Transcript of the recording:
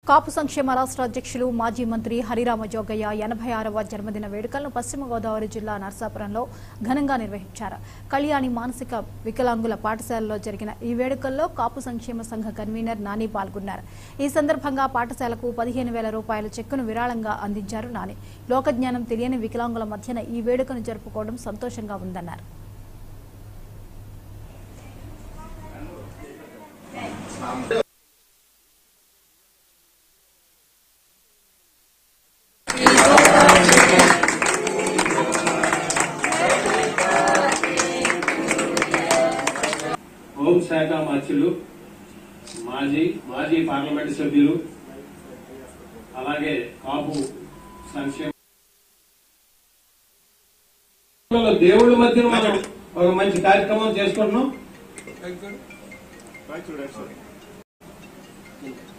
కాపు సంక్షేమ రాష్ట్ర అధ్యక్షులు మాజీ మంత్రి హరిరామ జోగయ్య ఎనభై ఆరవ జన్మదిన వేడుకలను పశ్చిమ గోదావరి జిల్లా నర్సాపురంలో ఘనంగా నిర్వహించారు కళ్యాణి మానసిక వికలాంగుల పాఠశాలలో జరిగిన ఈ వేడుకల్లో కాపు సంక్షేమ సంఘ కన్వీనర్ నాని పాల్గొన్నారు ఈ సందర్భంగా పాఠశాలకు పదిహేను వేల రూపాయల చెక్కును విరాళంగా అందించారు నాని లోకజ్ఞానం తెలియని వికలాంగుల మధ్యన ఈ వేడుకను జరుపుకోవడం సంతోషంగా ఉందన్నారు హోంశాఖ మంత్రులు మాజీ మాజీ పార్లమెంటు సభ్యులు అలాగే కాపు సంక్షేమ దేవుళ్ళ మధ్యన మనం ఒక మంచి కార్యక్రమం చేసుకుంటున్నాం